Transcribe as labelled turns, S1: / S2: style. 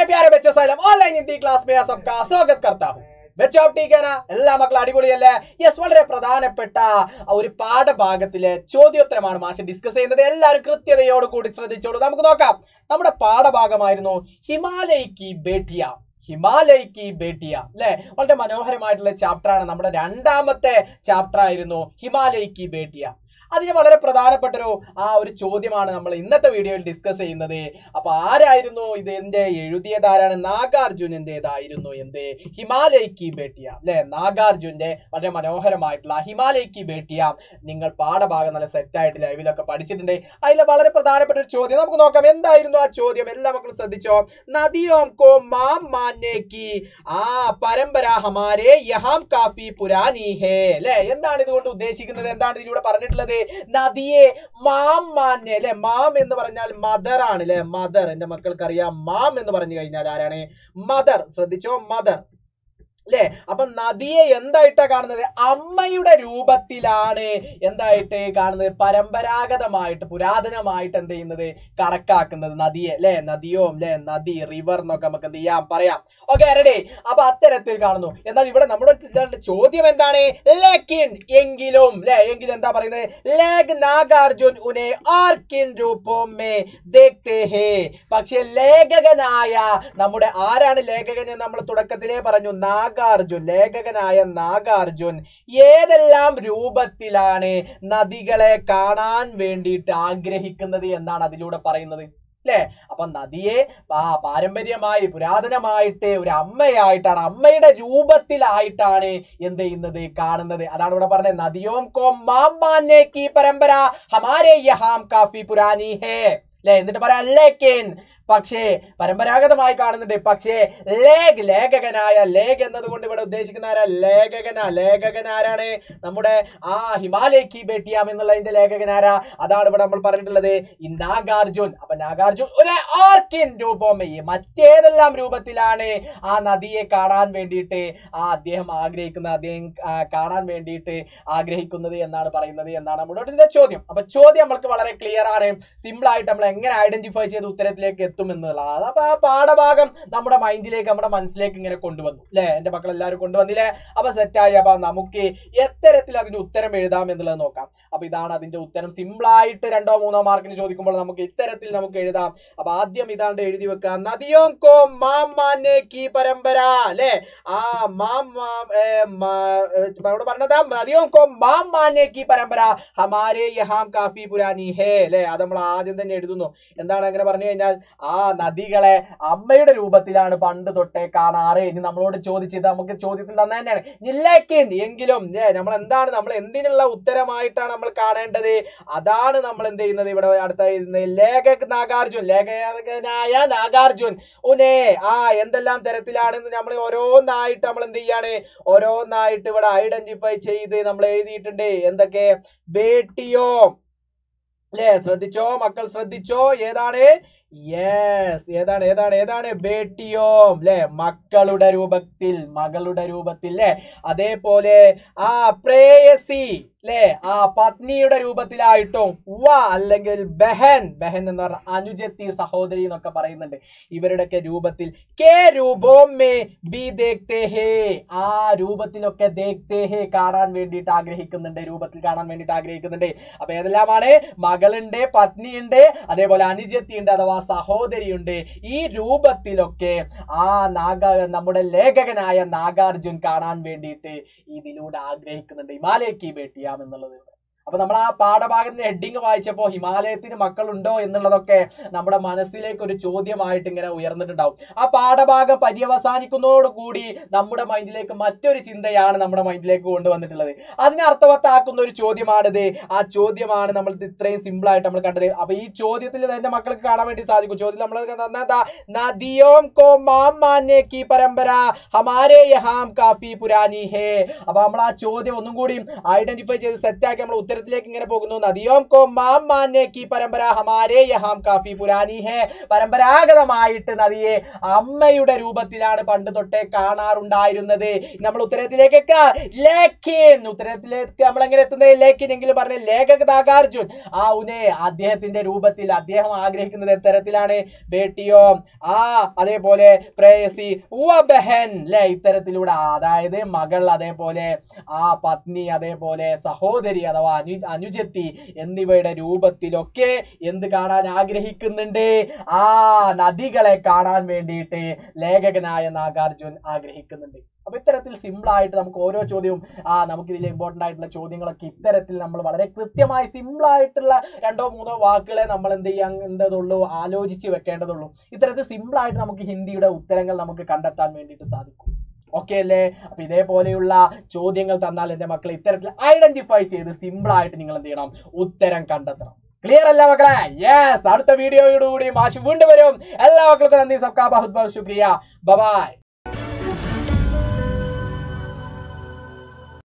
S1: प्यारे बच्चों सलाम ऑनलाइन हिंदी क्लास में आप सबका स्वागत करता हूँ ബച്ചോ ടീക്കന എല്ലാ മക്കളും അടിപൊളിയല്ലേ യെസ് വളരെ പ്രധാനപ്പെട്ട ഒരു പാഠഭാഗത്തിലെ ചോദ്യോത്തരമാണ് മാഷ് ഡിസ്കസ് ചെയ്യുന്നത് എല്ലാവരും കൃത്യതയോട് കൂടി ശ്രദ്ധിച്ചോളൂ നമുക്ക് നോക്കാം നമ്മുടെ പാഠഭാഗമായിരുന്നു ഹിമാലയ്ക്ക് ബേട്ടിയ ഹിമാലയ്ക്ക് ബേട്ടിയ അല്ലെ വളരെ മനോഹരമായിട്ടുള്ള ചാപ്റ്റർ ആണ് നമ്മുടെ രണ്ടാമത്തെ ചാപ്റ്റർ ആയിരുന്നു ഹിമാലയ്ക്ക് ബേട്ടിയ അതിന് വളരെ പ്രധാനപ്പെട്ട ഒരു ആ ഒരു ചോദ്യമാണ് നമ്മൾ ഇന്നത്തെ വീഡിയോയിൽ ഡിസ്കസ് ചെയ്യുന്നത് അപ്പൊ ആരായിരുന്നു ഇത് എന്റെ എഴുതിയത് ആരാണ് നാഗാർജുനന്റേതായിരുന്നു എന്ത് ഹിമാലയ്ക്ക് ബേട്ടിയ അല്ലെ നാഗാർജുന്റെ വളരെ മനോഹരമായിട്ടുള്ള ഹിമാലയ്ക്ക് ബേട്ടിയ നിങ്ങൾ പാഠഭാഗം നല്ല സെറ്റ് ആയിട്ട് ലൈവിലൊക്കെ പഠിച്ചിട്ടുണ്ട് അതിലെ വളരെ പ്രധാനപ്പെട്ട ഒരു ചോദ്യം നമുക്ക് നോക്കാം എന്തായിരുന്നു ആ ചോദ്യം എല്ലാ മക്കളും ശ്രദ്ധിച്ചോ നദിയോം കോ മാം മാന്നേക്ക് ആ പരമ്പര ഹമാരെ യഹാം കാഫി പുരാനി ഹേ അല്ലെ എന്താണ് ഇതുകൊണ്ട് ഉദ്ദേശിക്കുന്നത് എന്താണ് ഇതിലൂടെ പറഞ്ഞിട്ടുള്ളത് നദിയെ മാം മാന്യ അല്ലെ മാം എന്ന് പറഞ്ഞാൽ മദർ ആണ് അല്ലെ മദർ എന്റെ മക്കൾക്ക് അറിയാം മാം എന്ന് പറഞ്ഞു കഴിഞ്ഞാൽ ആരാണ് മദർ ശ്രദ്ധിച്ചോ മദർ അല്ലെ അപ്പൊ നദിയെ എന്തായിട്ടാ കാണുന്നത് അമ്മയുടെ രൂപത്തിലാണ് എന്തായിട്ട് കാണുന്നത് പരമ്പരാഗതമായിട്ട് പുരാതനമായിട്ട് എന്ത് ചെയ്യുന്നത് കണക്കാക്കുന്നത് നദിയെ അല്ലെ നദിയോ അല്ലെ നദി റിവർ എന്നൊക്കെ നമുക്ക് എന്ത് ചെയ്യാം പറയാം ഓക്കെ റെഡി അപ്പൊ അത്തരത്തിൽ കാണുന്നു എന്നാൽ ഇവിടെ നമ്മുടെ ഇതാണ്ട് ചോദ്യം എന്താണ് ലേക്കിൻ എങ്കിലും അല്ലെ എങ്കിലും എന്താ പറയുന്നത് ലേഖ് നാഗാർജുൻ ഉനെ ആർക്കിൻ രൂപമേ ദേഖ്തേ ഹേ പക്ഷെ ലേഖകനായ നമ്മുടെ ആരാണ് ലേഖകൻ എന്ന് നമ്മൾ തുടക്കത്തിലേ പറഞ്ഞു നാഗാർജുൻ ലേഖകനായ നാഗാർജുൻ ഏതെല്ലാം രൂപത്തിലാണ് നദികളെ കാണാൻ വേണ്ടിയിട്ട് ആഗ്രഹിക്കുന്നത് എന്നാണ് അതിലൂടെ പറയുന്നത് അല്ലേ അപ്പൊ നദിയെ ആ പാരമ്പര്യമായി പുരാതനമായിട്ട് ഒരു അമ്മയായിട്ടാണ് അമ്മയുടെ രൂപത്തിലായിട്ടാണ് എന്ത് ചെയ്യുന്നത് കാണുന്നത് അതാണ് ഇവിടെ പറഞ്ഞത് നദിയോം കോ മാം മാന്നെ കി പരമ്പര ഹമാരെ യഹാം കാഫി പുരാനി ഹേ അല്ലെ എന്നിട്ട് പറയാം ലേക്കിൻ പക്ഷേ പരമ്പരാഗതമായി കാണുന്നുണ്ട് പക്ഷേ ലേഖ് ലേഖകനായ ലേഖ് എന്നതുകൊണ്ട് ഇവിടെ ഉദ്ദേശിക്കുന്ന ആരാ ലേഖകന ലേഖകൻ ആരാണ് നമ്മുടെ ആ ഹിമാലയ്ക്ക് ബേട്ടിയാം എന്നുള്ളതിന്റെ ലേഖകൻ ആരാ അതാണ് ഇവിടെ നമ്മൾ പറഞ്ഞിട്ടുള്ളത് ഈ നാഗാർജുൻ അപ്പൊ നാഗാർജുൻ ഒരു ആർക്കിൻ രൂപം മറ്റേതെല്ലാം രൂപത്തിലാണ് ആ നദിയെ കാണാൻ വേണ്ടിയിട്ട് ആ അദ്ദേഹം ആഗ്രഹിക്കുന്നത് അദ്ദേഹം ആ, കാണാൻ വേണ്ടിയിട്ട് ആഗ്രഹിക്കുന്നത് എന്നാണ് പറയുന്നത് എന്നാണ് നമ്മുടെ ഇതിന്റെ ചോദ്യം അപ്പൊ ചോദ്യം നമ്മൾക്ക് വളരെ ക്ലിയർ ആണ് സിമ്പിൾ ആയിട്ട് നമ്മൾ എങ്ങനെ ഐഡന്റിഫൈ ചെയ്ത് ഉത്തരത്തിലേക്ക് എത്തും എന്നുള്ളതാണ് അപ്പൊ ആ പാഠഭാഗം നമ്മുടെ മൈൻഡിലേക്ക് നമ്മുടെ മനസ്സിലേക്ക് ഇങ്ങനെ കൊണ്ടുവന്നു അല്ലെ എന്റെ മക്കൾ എല്ലാവരും കൊണ്ടുവന്നില്ലേ അപ്പൊ സെറ്റായി അപ്പൊ നമുക്ക് എത്തരത്തിൽ അതിന്റെ ഉത്തരം എഴുതാം എന്നുള്ളത് നോക്കാം അപ്പൊ ഇതാണ് അതിന്റെ ഉത്തരം സിമ്പിൾ ആയിട്ട് രണ്ടോ മൂന്നോ മാർക്കിന് ചോദിക്കുമ്പോൾ നമുക്ക് ഇത്തരത്തിൽ നമുക്ക് എഴുതാം അപ്പൊ ആദ്യം ഇതാണ്ട് എഴുതി വെക്കാം നദിയോ കോ മാം മാനെ കി പരമ്പര അല്ലെ ആ മാം മാം, ഏ, മാ- ഏ, ഇവിടെ പറഞ്ഞതാ നദിയോ കോ മാം മാനെ കി പരമ്പര ഹമാരെ യഹാം കാഫി പുരാനി ഹേ അല്ലെ അത് നമ്മൾ ആദ്യം തന്നെ എഴുതുന്നു എന്താണ് അങ്ങനെ പറഞ്ഞു കഴിഞ്ഞാൽ ആ നദികളെ അമ്മയുടെ രൂപത്തിലാണ് പണ്ട് തൊട്ടേ കാണാറ് ഇനി നമ്മളോട് ചോദിച്ചത് നമുക്ക് ചോദ്യത്തിൽ തന്നെ തന്നെയാണ് ഇല്ലേക്കിൻ എങ്കിലും ഏ, നമ്മൾ എന്താണ് നമ്മൾ എന്തിനുള്ള ഉത്തരമായിട്ടാണ് നമ്മൾ കാണേണ്ടത് അതാണ് നമ്മൾ എന്ത് ചെയ്യുന്നത് ഇവിടെ അടുത്ത എഴുതുന്നത് ലേഖക് നാഗാർജുൻ ലേഖകനായ നാഗാർജുൻ ഉനേ ആ എന്തെല്ലാം തരത്തിലാണെന്ന് നമ്മൾ ഓരോന്നായിട്ട് നമ്മൾ എന്ത് ചെയ്യാണ് ഓരോന്നായിട്ട് ഇവിടെ ഐഡന്റിഫൈ ചെയ്ത് നമ്മൾ എഴുതിയിട്ടുണ്ട് എന്തൊക്കെ ബേട്ടിയോ അല്ലേ ശ്രദ്ധിച്ചോ മക്കൾ ശ്രദ്ധിച്ചോ ഏതാണ് യെസ് ഏതാണ് ഏതാണ് ഏതാണ് ബേട്ടിയോം അല്ലെ മക്കളുടെ രൂപത്തിൽ മകളുടെ രൂപത്തിൽ അല്ലെ അതേപോലെ ആ പ്രേയസി അല്ലെ ആ പത്നിയുടെ രൂപത്തിലായിട്ടും വ അല്ലെങ്കിൽ ബഹൻ ബഹൻ എന്ന് പറഞ്ഞ അനുജത്തി സഹോദരി എന്നൊക്കെ പറയുന്നുണ്ട് ഇവരുടെയൊക്കെ രൂപത്തിൽ കേ രൂപവും മേ ബി ദേഖ്തേ ഹേ ആ രൂപത്തിലൊക്കെ ദേഖ്തേ ഹേ കാണാൻ വേണ്ടിയിട്ട് ആഗ്രഹിക്കുന്നുണ്ട് രൂപത്തിൽ കാണാൻ വേണ്ടിയിട്ട് ആഗ്രഹിക്കുന്നുണ്ട് അപ്പൊ ഏതെല്ലാമാണ് മകളുണ്ട് പത്നിയുണ്ട് അതേപോലെ അനുജത്തിയുണ്ട് അഥവാ സഹോദരിയുണ്ട് ഈ രൂപത്തിലൊക്കെ ആ നാഗ നമ്മുടെ ലേഖകനായ നാഗാർജുൻ കാണാൻ വേണ്ടിയിട്ട് ഇതിലൂടെ ആഗ്രഹിക്കുന്നുണ്ട് ഹിമാലയക്ക് ബേട്ടിയാം എന്നുള്ളത് അപ്പൊ നമ്മൾ ആ പാഠഭാഗത്തിന്റെ ഹെഡിങ് വായിച്ചപ്പോൾ ഹിമാലയത്തിന് മക്കളുണ്ടോ എന്നുള്ളതൊക്കെ നമ്മുടെ മനസ്സിലേക്ക് ഒരു ചോദ്യമായിട്ട് ഇങ്ങനെ ഉയർന്നിട്ടുണ്ടാവും ആ പാഠഭാഗം പര്യവസാനിക്കുന്നതോടുകൂടി നമ്മുടെ മൈൻഡിലേക്ക് മറ്റൊരു ചിന്തയാണ് നമ്മുടെ മൈൻഡിലേക്ക് കൊണ്ടുവന്നിട്ടുള്ളത് അതിനെ അർത്ഥവത്താക്കുന്ന ഒരു ചോദ്യമാണിത് ആ ചോദ്യമാണ് നമ്മൾ ഇത് ഇത്രയും സിമ്പിൾ ആയിട്ട് നമ്മൾ കണ്ടത് അപ്പൊ ഈ ചോദ്യത്തിൽ എന്റെ മക്കൾക്ക് കാണാൻ വേണ്ടി സാധിക്കും ചോദ്യം നമ്മൾ എന്താ നദിയോം കോ മാം മാനെ കി പരമ്പര ഹമാരെ യഹാം കാഫി പുരാനി ഹേ അപ്പൊ നമ്മൾ ആ ചോദ്യം ഒന്നും കൂടി ഐഡന്റിഫൈ ചെയ്ത് സെറ്റാക്കി നമ്മൾ ഉത്തരം ഉത്തരത്തിലേക്ക് ഇങ്ങനെ പോകുന്നു നദിയോം കോ മാം മാന്യ കി പരമ്പര ഹമാരേ യഹാം കാഫി പുരാനി ഹേ പരമ്പരാഗതമായിട്ട് നദിയെ അമ്മയുടെ രൂപത്തിലാണ് പണ്ട് തൊട്ടേ കാണാറുണ്ടായിരുന്നത് നമ്മൾ ഉത്തരത്തിലേക്കൊക്കെ ലേഖിൻ ഉത്തരത്തിലേക്ക് നമ്മൾ എങ്ങനെ എത്തുന്നത് ലേഖിൻ എങ്കിലും പറഞ്ഞ ലേഖക നാഗാർജുൻ ആ ഉനെ അദ്ദേഹത്തിന്റെ രൂപത്തിൽ അദ്ദേഹം ആഗ്രഹിക്കുന്നത് എത്തരത്തിലാണ് ബേട്ടിയോ ആ അതേപോലെ പ്രേയസി ഉവ ബഹൻ ല്ലേ ഇത്തരത്തിലൂടെ അതായത് മകൾ അതേപോലെ ആ പത്നി അതേപോലെ സഹോദരി അഥവാ അനു അനുജത്തി എന്നിവയുടെ രൂപത്തിലൊക്കെ എന്ത് കാണാൻ ആഗ്രഹിക്കുന്നുണ്ട് ആ നദികളെ കാണാൻ വേണ്ടിയിട്ട് ലേഖകനായ നാഗാർജുൻ ആഗ്രഹിക്കുന്നുണ്ട് അപ്പൊ ഇത്തരത്തിൽ സിമ്പിൾ ആയിട്ട് നമുക്ക് ഓരോ ചോദ്യവും ആ നമുക്ക് ഇതിൽ ഇമ്പോർട്ടന്റ് ആയിട്ടുള്ള ചോദ്യങ്ങളൊക്കെ ഇത്തരത്തിൽ നമ്മൾ വളരെ കൃത്യമായി സിമ്പിൾ ആയിട്ടുള്ള രണ്ടോ മൂന്നോ വാക്കുകളെ നമ്മൾ എന്ത് ചെയ്യേണ്ടതുള്ളൂ ആലോചിച്ച് വെക്കേണ്ടതുള്ളൂ ഇത്തരത്തിൽ സിമ്പിൾ ആയിട്ട് നമുക്ക് ഹിന്ദിയുടെ ഉത്തരങ്ങൾ നമുക്ക് കണ്ടെത്താൻ വേണ്ടിയിട്ട് സാധിക്കും ഓക്കെ അല്ലേ അപ്പൊ ഇതേപോലെയുള്ള ചോദ്യങ്ങൾ തന്നാൽ എന്റെ മക്കളെ ഇത്തരത്തിൽ ഐഡന്റിഫൈ ചെയ്ത് സിമ്പിൾ ആയിട്ട് നിങ്ങൾ എന്ത് ചെയ്യണം ഉത്തരം കണ്ടെത്തണം ക്ലിയർ അല്ല മക്കളെ യെസ് അടുത്ത വീഡിയോയോടുകൂടി മാഷ് വീണ്ടും വരും എല്ലാ മക്കൾക്കും നന്ദി സബ്കാ ബഹുത് ബഹുത് ശുക്രിയ ബബായ്